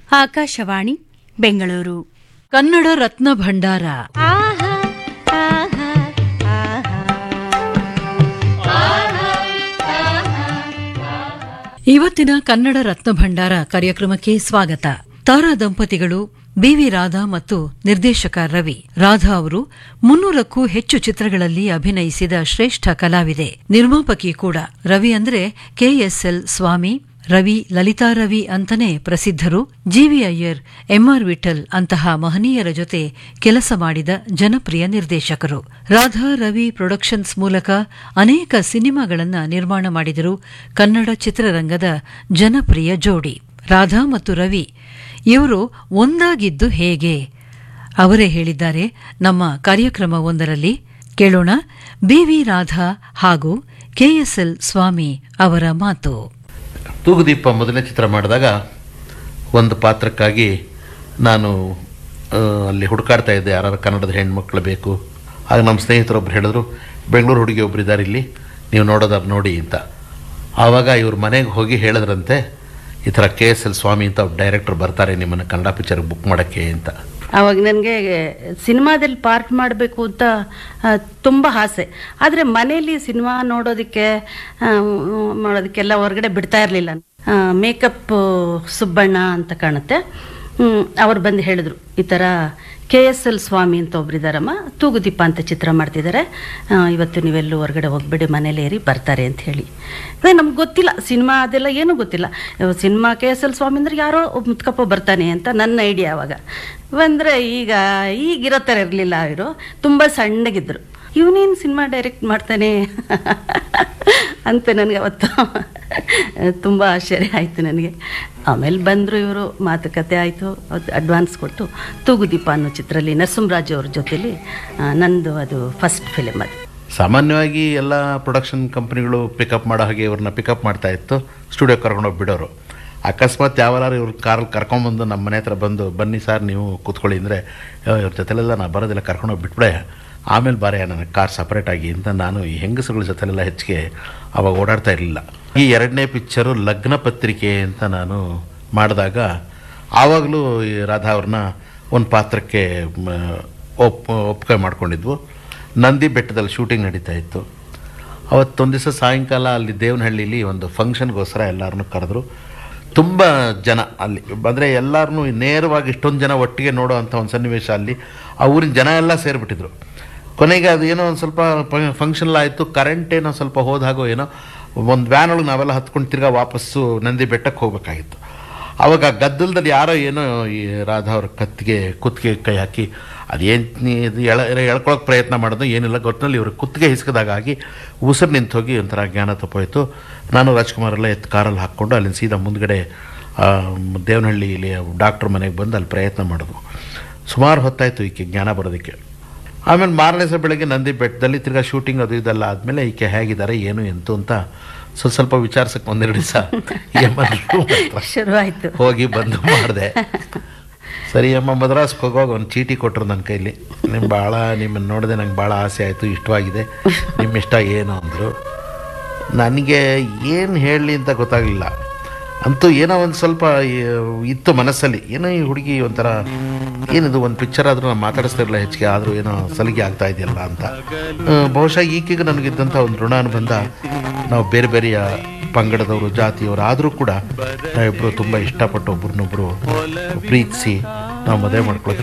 ಆಕಾಶವಾಣಿ ಬೆಂಗಳೂರು ಕನ್ನಡ ರತ್ನ ಭಂಡಾರ ಇವತ್ತಿನ ಕನ್ನಡ ರತ್ನ ಭಂಡಾರ ಕಾರ್ಯಕ್ರಮಕ್ಕೆ ಸ್ವಾಗತ ತಾರಾ ದಂಪತಿಗಳು ಬಿವಿ ರಾಧಾ ಮತ್ತು ನಿರ್ದೇಶಕ ರವಿ ರಾಧಾ ಅವರು ಮುನ್ನೂರಕ್ಕೂ ಹೆಚ್ಚು ಚಿತ್ರಗಳಲ್ಲಿ ಅಭಿನಯಿಸಿದ ಶ್ರೇಷ್ಠ ಕಲಾವಿದೆ ನಿರ್ಮಾಪಕಿ ಕೂಡ ರವಿ ಅಂದ್ರೆ ಕೆಎಸ್ಎಲ್ ಸ್ವಾಮಿ ರವಿ ಲಲಿತಾ ರವಿ ಅಂತಾನೆ ಪ್ರಸಿದ್ಧರು ಜಿವಿ ಅಯ್ಯರ್ ಎಂಆರ್ ವಿಠಲ್ ಅಂತಹ ಮಹನೀಯರ ಜೊತೆ ಕೆಲಸ ಮಾಡಿದ ಜನಪ್ರಿಯ ನಿರ್ದೇಶಕರು ರಾಧಾ ರವಿ ಪ್ರೊಡಕ್ಷನ್ಸ್ ಮೂಲಕ ಅನೇಕ ಸಿನಿಮಾಗಳನ್ನ ನಿರ್ಮಾಣ ಮಾಡಿದರು ಕನ್ನಡ ಚಿತ್ರರಂಗದ ಜನಪ್ರಿಯ ಜೋಡಿ ರಾಧಾ ಮತ್ತು ರವಿ ಇವರು ಒಂದಾಗಿದ್ದು ಹೇಗೆ ಅವರೇ ಹೇಳಿದ್ದಾರೆ ನಮ್ಮ ಕಾರ್ಯಕ್ರಮವೊಂದರಲ್ಲಿ ಕೇಳೋಣ ಬಿವಿ ರಾಧಾ ಹಾಗೂ ಕೆಎಸ್ಎಲ್ ಸ್ವಾಮಿ ಅವರ ಮಾತು ತೂಗುದೀಪ ಮೊದಲನೇ ಚಿತ್ರ ಮಾಡಿದಾಗ ಒಂದು ಪಾತ್ರಕ್ಕಾಗಿ ನಾನು ಆ, ಅಲ್ಲಿ ಹುಡುಕಾಡ್ತಾ ಇದ್ದೆ ಯಾರು ಕನ್ನಡದ ಹೆಣ್ಮಕ್ಳು ಬೇಕು ಆಗ ನಮ್ಮ ಸ್ನೇಹಿತರೊಬ್ರು ಹೇಳಿದ್ರು ಬೆಂಗಳೂರು ಹುಡುಗಿ ಒಬ್ರು ಇದ್ದಾರೆ ಇಲ್ಲಿ ನೀವು ನೋಡೋದಾರು ನೋಡಿ ಅಂತ ಆವಾಗ ಇವ್ರ ಮನೆಗೆ ಹೋಗಿ ಹೇಳಿದ್ರಂತೆ ಈ ಥರ ಕೆ ಎಸ್ ಎಲ್ ಸ್ವಾಮಿ ಅಂತ ಒಬ್ಬ ಡೈರೆಕ್ಟರ್ ಬರ್ತಾರೆ ನಿಮ್ಮನ್ನು ಕನ್ನಡ ಪಿಕ್ಚರ್ಗೆ ಬುಕ್ ಮಾಡೋಕ್ಕೆ ಅಂತ ಅವಾಗ ನನಗೆ ಸಿನಿಮಾದಲ್ಲಿ ಪಾರ್ಟ್ ಮಾಡಬೇಕು ಅಂತ ಆ, ತುಂಬ ಆಸೆ ಆದರೆ ಮನೇಲಿ ಸಿನಿಮಾ ನೋಡೋದಕ್ಕೆ ಆ, ಮಾಡೋದಕ್ಕೆಲ್ಲ ಹೊರಗಡೆ ಬಿಡ್ತಾ ಇರಲಿಲ್ಲ ಮೇಕಪ್ ಸುಬ್ಬಣ್ಣ ಅಂತ ಕಾಣುತ್ತೆ ಹ್ಮ್, ಅವ್ರು ಬಂದು ಹೇಳಿದ್ರು ಈ ಥರ ಕೆ ಎಸ್ ಎಲ್ ಸ್ವಾಮಿ ಅಂತ ಒಬ್ರಿದಾರಮ್ಮ ತೂಗುದೀಪ ಅಂತ ಚಿತ್ರ ಮಾಡ್ತಿದ್ದಾರೆ ಆ, ಇವತ್ತು ನೀವೆಲ್ಲೂ ಹೊರಗಡೆ ಹೋಗ್ಬೇಡಿ ಮನೇಲಿ ಏರಿ ಬರ್ತಾರೆ ಅಂತ ಹೇಳಿ ಅದೇ ನಮ್ಗೆ ಗೊತ್ತಿಲ್ಲ ಸಿನಿಮಾ ಅದೆಲ್ಲ ಏನೂ ಗೊತ್ತಿಲ್ಲ cinema K S L Swamy ಅಂದ್ರೆ ಯಾರೋ ಒಬ್ಬ ಮುತ್ಕಪ್ಪ ಬರ್ತಾನೆ ಅಂತ ನನ್ನ ಐಡಿಯಾ ಅವಾಗ ಬಂದರೆ ಈಗ ಈಗಿರೋ ಥರ ಇರಲಿಲ್ಲ ಅವರು ತುಂಬ ಸಣ್ಣಗಿದ್ರು ಇವನೇನು ಸಿನಿಮಾ ಡೈರೆಕ್ಟ್ ಮಾಡ್ತಾನೆ ಅಂತ ನನಗೆ ಅವತ್ತು ತುಂಬ ಆಶ್ಚರ್ಯ ಆಯಿತು ನನಗೆ ಆಮೇಲೆ ಬಂದರು ಇವರು ಮಾತುಕತೆ ಆಯಿತು ಅಡ್ವಾನ್ಸ್ ಕೊಟ್ಟು ತೂಗುದೀಪ ಅನ್ನೋ ಚಿತ್ರದಲ್ಲಿ ನರಸಿಂಹರಾಜು ಅವ್ರ ಜೊತೆಲಿ ಆ, ನಂದು ಅದು ಫಸ್ಟ್ ಫಿಲಿಮ್ ಅದು ಸಾಮಾನ್ಯವಾಗಿ ಎಲ್ಲ ಪ್ರೊಡಕ್ಷನ್ ಕಂಪ್ನಿಗಳು ಪಿಕಪ್ ಮಾಡೋ ಹಾಗೆ ಇವ್ರನ್ನ ಪಿಕಪ್ ಮಾಡ್ತಾ ಇತ್ತು ಸ್ಟುಡಿಯೋ ಕರ್ಕೊಂಡೋಗಿ ಬಿಡೋರು ಅಕಸ್ಮಾತ್ ಯಾವಾರು ಇವ್ರ ಕಾರಲ್ಲಿ ಕರ್ಕೊಂಬಂದು ನಮ್ಮ ಮನೆ ಹತ್ರ ಬಂದು ಬನ್ನಿ ಸರ್ ನೀವು ಕೂತ್ಕೊಳ್ಳಿ ಅಂದರೆ ಇವ್ರ ಜೊತೆಲೆಲ್ಲ ನಾ ಬರೋದಿಲ್ಲ ಕರ್ಕೊಂಡೋಗಿ ಬಿಟ್ಬಿಡೆ ಆಮೇಲೆ ಬಾರೆ ನನಗೆ ಕಾರ್ ಸಪ್ರೇಟ್ ಆಗಿ ಅಂತ ನಾನು ಈ ಹೆಂಗಸಗಳ ಜೊತೆಲೆಲ್ಲ ಹೆಚ್ಚಿಗೆ ಅವಾಗ ಓಡಾಡ್ತಾ ಇರಲಿಲ್ಲ ಈ ಎರಡನೇ ಪಿಕ್ಚರು ಲಗ್ನ ಪತ್ರಿಕೆ ಅಂತ ನಾನು ಮಾಡಿದಾಗ ಆವಾಗಲೂ ಈ ರಾಧಾ ಅವ್ರನ್ನ ಒಂದು ಪಾತ್ರಕ್ಕೆ ಮ, ಒಪ್ ಒಪ್ಪಿಗೆ ಮಾಡ್ಕೊಂಡಿದ್ವು ನಂದಿ ಬೆಟ್ಟದಲ್ಲಿ ಶೂಟಿಂಗ್ ನಡೀತಾ ಇತ್ತು ಅವತ್ತೊಂದು ದಿವಸ ಸಾಯಂಕಾಲ ಅಲ್ಲಿ ದೇವನಹಳ್ಳಿಲಿ ಒಂದು ಫಂಕ್ಷನ್ಗೋಸ್ಕರ ಎಲ್ಲರನ್ನೂ ಕರೆದ್ರು ತುಂಬ ಜನ ಅಲ್ಲಿ ಅಂದರೆ ಎಲ್ಲರನ್ನೂ ನೇರವಾಗಿ ಇಷ್ಟೊಂದು ಜನ ಒಟ್ಟಿಗೆ ನೋಡೋ ಅಂಥ ಒಂದು ಸನ್ನಿವೇಶ ಅಲ್ಲಿ ಆ ಊರಿನ ಜನ ಎಲ್ಲ ಸೇರಿಬಿಟ್ಟಿದ್ರು ಕೊನೆಗೆ ಅದು ಏನೋ ಒಂದು ಸ್ವಲ್ಪ ಫಂಕ್ಷನ್ ಆಯಿತು ಕರೆಂಟ್ ಏನೋ ಸ್ವಲ್ಪ ಹೋದಾಗೋ ಏನೋ ಒಂದು ವ್ಯಾನ್ ಒಳಗೆ ನಾವೆಲ್ಲ ಹತ್ಕೊಂಡು ತಿರ್ಗಾ ವಾಪಸ್ಸು ನಂದಿ ಬೆಟ್ಟಕ್ಕೆ ಹೋಗ್ಬೇಕಾಗಿತ್ತು ಆವಾಗ ಆ ಗದ್ದಲದಲ್ಲಿ ಯಾರೋ ಏನೋ ಈ ರಾಧಾ ಅವ್ರ ಕತ್ತಿಗೆ ಕುತ್ತಿಗೆ ಕೈ ಹಾಕಿ ಅದೇನು ಇದು ಎಳ ಎಳ್ಕೊಳಕ್ಕೆ ಪ್ರಯತ್ನ ಮಾಡೋದು ಏನಿಲ್ಲ ಗೊತ್ತಿನಲ್ಲಿ ಇವರು ಕುತ್ತಿಗೆ ಹಿಸ್ಕದಾಗಿ ಉಸಿರು ನಿಂತು ಹೋಗಿ ಒಂಥರ ಜ್ಞಾನ ತಪ್ಪೋಯ್ತು ನಾನು ರಾಜ್ಕುಮಾರ್ ಎಲ್ಲ ಎತ್ತು ಕಾರಲ್ಲಿ ಹಾಕ್ಕೊಂಡು ಅಲ್ಲಿಂದ ಸೀದಾ ಮುಂದ್ಗಡೆ ಆ, ದೇವನಹಳ್ಳಿಲಿ ಡಾಕ್ಟ್ರ್ ಮನೆಗೆ ಬಂದು ಅಲ್ಲಿ ಪ್ರಯತ್ನ ಮಾಡಿದ್ವು ಸುಮಾರು ಹೊತ್ತಾಯಿತು ಈಕೆ ಜ್ಞಾನ ಬರೋದಕ್ಕೆ ಆಮೇಲೆ ಮಾರನೇ ದಿವಸ ಬೆಳಗ್ಗೆ ನಂದಿ ಬೆಟ್ಟದಲ್ಲಿ ತಿರ್ಗಾ ಶೂಟಿಂಗ್ ಅದು ಇದೆಲ್ಲ ಆದಮೇಲೆ ಈಕೆ ಹೇಗಿದ್ದಾರೆ ಏನು ಎಂತು ಅಂತ ಸ್ವಲ್ಪ ಸ್ವಲ್ಪ ವಿಚಾರಿಸಕ್ಕೆ ಒಂದೆರಡು ದಿವಸ ಶುರುವಾಯಿತು ಹೋಗಿ ಬಂದು ಮಾಡಿದೆ ಸರಿ ಅಮ್ಮ ಮದ್ರಾಸ್ಗೆ ಹೋಗುವಾಗ ಒಂದು ಚೀಟಿ ಕೊಟ್ಟರು ನನ್ನ ಕೈಲಿ ನಿಮ್ಮ ಭಾಳ ನಿಮ್ಮನ್ನು ನೋಡಿದೆ ನಂಗೆ ಭಾಳ ಆಸೆ ಆಯಿತು ಇಷ್ಟವಾಗಿದೆ ನಿಮ್ಮ ಇಷ್ಟ ಏನು ಅಂದರು ನನಗೆ ಏನು ಹೇಳಲಿ ಅಂತ ಗೊತ್ತಾಗಲಿಲ್ಲ ಅಂತೂ ಏನೋ ಒಂದು ಸ್ವಲ್ಪ ಈ- ಇತ್ತು ಮನಸ್ಸಲ್ಲಿ ಏನೋ ಈ ಹುಡುಗಿ ಒಂಥರ ಏನಿದು ಒಂದು ಪಿಕ್ಚರ್ ಆದರೂ ನಾನು ಮಾತಾಡಿಸ್ತಾ ಇರಲಿಲ್ಲ ಹೆಚ್ಚಿಗೆ ಆದರೂ ಏನೋ ಸಲಿಗೆ ಆಗ್ತಾ ಇದೆಯಲ್ಲ ಅಂತ ಆ, ಬಹುಶಃ ಈಕೆಗೆ ನನಗಿದ್ದಂಥ ಒಂದು ಋಣ ಅನುಬಂಧ ನಾವು ಬೇರೆ ಬೇರೆಯ ಪಂಗಡದವರು ಜಾತಿಯವರು ಆದರೂ ಕೂಡ ನಾವಿಬ್ಬರು ತುಂಬ ಇಷ್ಟಪಟ್ಟು ಒಬ್ರನ್ನೊಬ್ಬರು ಪ್ರೀತಿಸಿ ನಾವು ಮದುವೆ ಮಾಡ್ಕೊಳ್ಳೋಕೆ